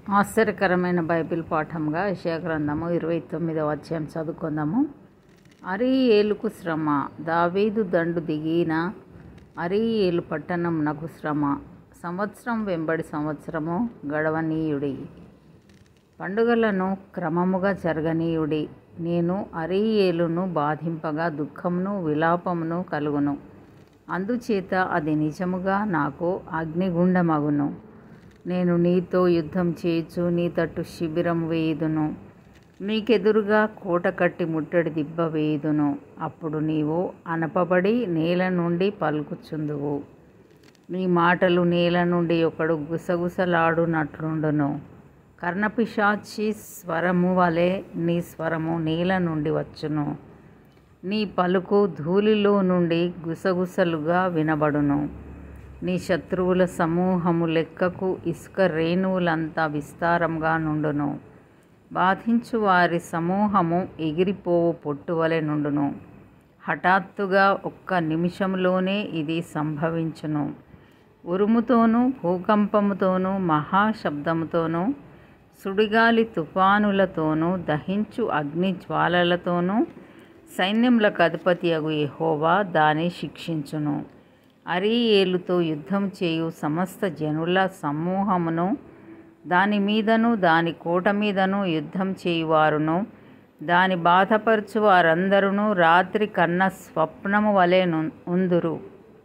ఆశ్చర్యకరమైన బైబిల్ పాఠంగా యెషయా గ్రంథము ఇరవై తొమ్మిదవ అధ్యాయం చదువుకుందాము అరీయేలుకు శ్రమ దావీదు దండు దిగిన అరీయేలు పట్టణంనకు శ్రమ సంవత్సరం వెంబడి సంవత్సరము గడవనీయుడి పండుగలను క్రమముగా జరగనీయుడి నేను అరీయేలును బాధింపగా దుఃఖమును విలాపమును కలుగును అందుచేత అది నిజముగా నాకు అగ్నిగుండమగును నేను నీతో యుద్ధం చేయొచ్చు నీ తట్టు శిబిరం వేయుదును నీకెదురుగా కోట కట్టి ముట్టడి దిబ్బ వేయుదును అప్పుడు నీవు అనపబడి నేల నుండి పలుకుచుందువు నీ మాటలు నేల నుండి ఒకడు గుసగుసలాడునట్లుండును కర్ణపిశాచి స్వరము వలె నీ స్వరము నేల నుండి వచ్చును నీ పలుకు ధూళిలో నుండి గుసగుసలుగా వినబడును నీ శత్రువుల సమూహము లెక్కకు ఇసుక రేణువులంతా విస్తారంగా నుండును బాధించు వారి సమూహము ఎగిరిపోవు పొట్టువలె నుండును హఠాత్తుగా ఒక్క నిమిషంలోనే ఇది సంభవించును ఉరుముతోనూ భూకంపముతోనూ మహాశబ్దముతోనూ సుడిగాలి తుఫానులతోనూ దహించు అగ్ని జ్వాలలతోనూ సైన్యములకు అధిపతి అగు యెహోవా దాన్ని శిక్షించును అరీయేలుతో యుద్ధం చేయు సమస్త జనుల సమూహమును దాని మీదను దాని కోట మీదను యుద్ధం చేయువారును దాని బాధపరచు వారందరూ రాత్రి కన్న స్వప్నము వలె ఉందురు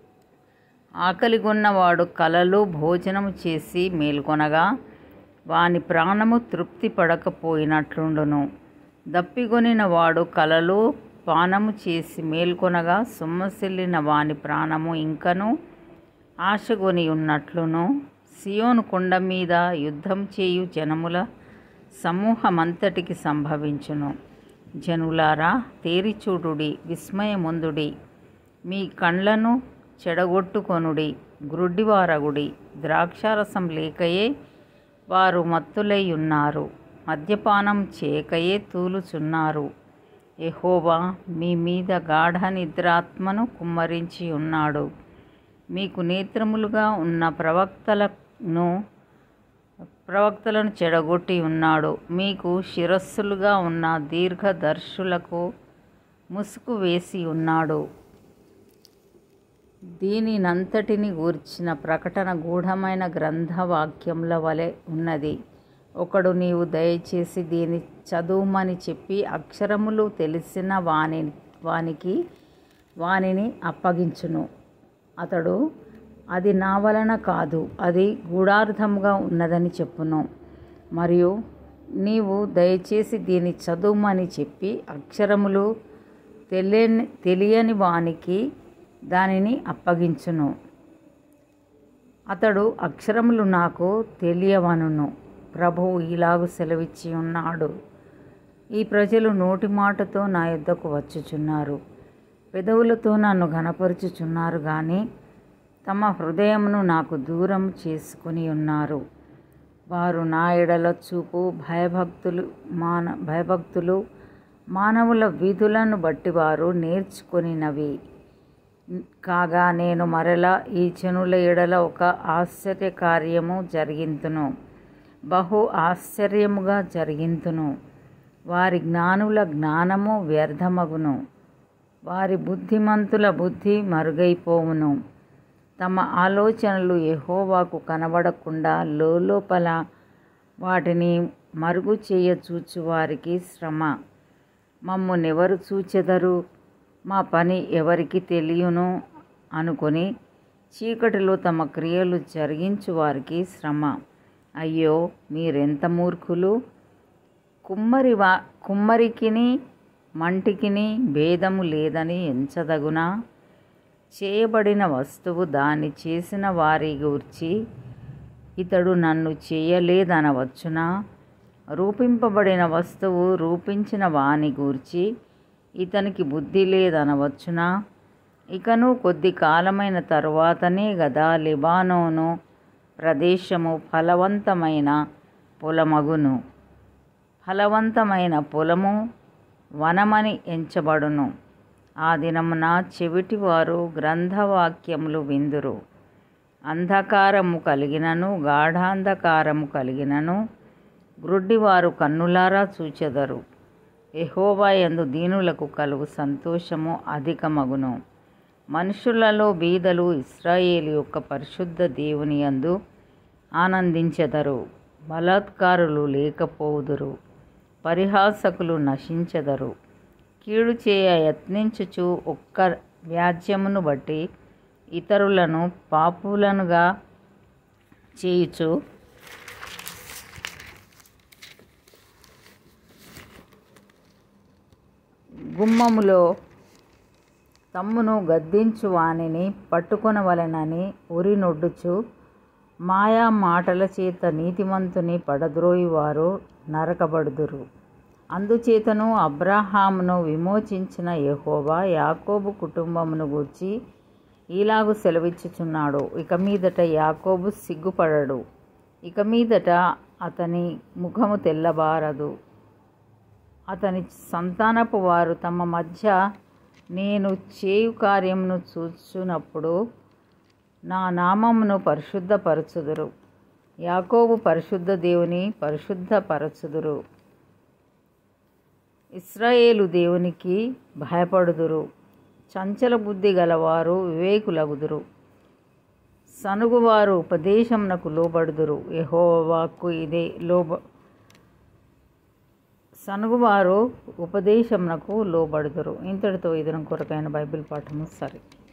ఆకలిగొన్నవాడు కలలు భోజనము చేసి మేల్కొనగా వాని ప్రాణము తృప్తి పడకపోయినట్లుండును దప్పిగొనిన వాడు కలలు పానము చేసి మేల్కొనగా సొమ్మసిల్లిన వాని ప్రాణము ఇంకను ఆశగొని ఉన్నట్లును సియోను కొండ మీద యుద్ధం చేయు జనముల సమూహమంతటికి సంభవించును జనులారా తేరిచూడుడి విస్మయముందుడి మీ కండ్లను చెడగొట్టుకొనుడి గ్రుడ్డివారగుడి ద్రాక్షారసం లేకయే వారు మత్తులై ఉన్నారు మద్యపానం చేయకయే తూలుచున్నారు ఎహోవా మీ మీద గాఢ నిద్రాత్మను కుమ్మరించి ఉన్నాడు మీకు నేత్రములుగా ఉన్న ప్రవక్తలను ప్రవక్తలను చెడగొట్టి ఉన్నాడు మీకు శిరస్సులుగా ఉన్న దీర్ఘదర్శులకు ముసుగు వేసి ఉన్నాడు దీనినంతటిని గూర్చిన ప్రకటన గూఢమైన గ్రంథవాక్యముల వలె ఉన్నది ఒకడు నీవు దయచేసి దీని చదువుమని చెప్పి అక్షరములు తెలిసిన వాని వానికి వానిని అప్పగించును అతడు అది నా వలన కాదు అది గూఢార్థముగా ఉన్నదని చెప్పును మరియు నీవు దయచేసి దీని చదువుమని చెప్పి అక్షరములు తెలియని తెలియని వానికి దానిని అప్పగించును అతడు అక్షరములు నాకు తెలియవనును ప్రభువు ఇలాగు సెలవిచ్చి ఉన్నాడు ఈ ప్రజలు నోటి మాటతో నా యొద్దకు వచ్చుచున్నారు పెదవులతో నన్ను ఘనపరుచుచున్నారు కానీ తమ హృదయమును నాకు దూరం చేసుకుని ఉన్నారు వారు నా ఎడల చూపు భయభక్తులు మాన భయభక్తులు మానవుల విధులను బట్టి వారు నేర్చుకొనినవి కాగా నేను మరలా ఈ జనుల ఎడల ఒక ఆశ్చర్య కార్యము జరిగింతును బహు ఆశ్చర్యముగా జరిగింతును వారి జ్ఞానుల జ్ఞానము వ్యర్థమగును వారి బుద్ధిమంతుల బుద్ధి మరుగైపోవును తమ ఆలోచనలు ఎహోవాకు కనబడకుండా లోపల వాటిని మరుగు చేయ చూచు వారికి శ్రమ మమ్మునెవరు చూచెదరు మా పని ఎవరికి తెలియను అనుకొని చీకటిలో తమ క్రియలు జరిగించు వారికి శ్రమ అయ్యో మీరెంత మూర్ఖులు కుమ్మరి వా కుమ్మరికిని మంటికిని భేదము లేదని ఎంచదగునా చేయబడిన వస్తువు దాన్ని చేసిన వారి గూర్చి ఇతడు నన్ను చేయలేదనవచ్చునా రూపింపబడిన వస్తువు రూపించిన వాని గూర్చి ఇతనికి బుద్ధి లేదనవచ్చునా ఇకను కొద్ది కాలమైన తరువాతనే గదా లిబానోను ప్రదేశము ఫలవంతమైన పొలమగును ఫలవంతమైన పొలము వనమని ఎంచబడును ఆ దినమున చెవిటివారు గ్రంథవాక్యములు విందురు అంధకారము కలిగినను గాఢాంధకారము కలిగినను గ్రుడ్డివారు కన్నులారా చూచెదరు ఎహోవా యందు దీనులకు కలుగు సంతోషము అధికమగును మనుషులలో బీదలు ఇస్రాయేలు యొక్క పరిశుద్ధ దేవుని యందు ఆనందించెదరు బలాత్కారులు లేకపోవుదురు పరిహాసకులు నశించెదరు కీడు చేయ యత్నించుచు ఒక్క వ్యాజ్యమును బట్టి ఇతరులను పాపులనుగా చేయుచు గుమ్మములో తమ్మును గద్దించు వానిని పట్టుకొనవలెనని ఉరినొడ్డుచు మాయా మాటల చేత నీతిమంతుని పడద్రోయివారు నరకబడుదురు అందుచేతను అబ్రహామును విమోచించిన యెహోవా యాకోబు కుటుంబమును గూర్చి ఈలాగు సెలవిచ్చుచున్నాడు ఇక మీదట యాకోబు సిగ్గుపడడు ఇక మీదట అతని ముఖము తెల్లబారదు అతని సంతానపు వారు తమ మధ్య నేను చేయు కార్యమును చూచునప్పుడు నా నామమును పరిశుద్ధపరచుదురు యాకోబు పరిశుద్ధ దేవుని పరిశుద్ధపరచుదురు ఇస్రాయేలు దేవునికి భయపడుదురు చంచల బుద్ధి గలవారు వివేకులగుదురు సనుగువారు ఉపదేశమునకు లోబడుదురు యెహోవాకు ఇదే లోబ సనుగువారు ఉపదేశమునకు లోబడుదురు ఇంతటితో ఇదనం కొరకైన బైబిల్ పాఠము సరే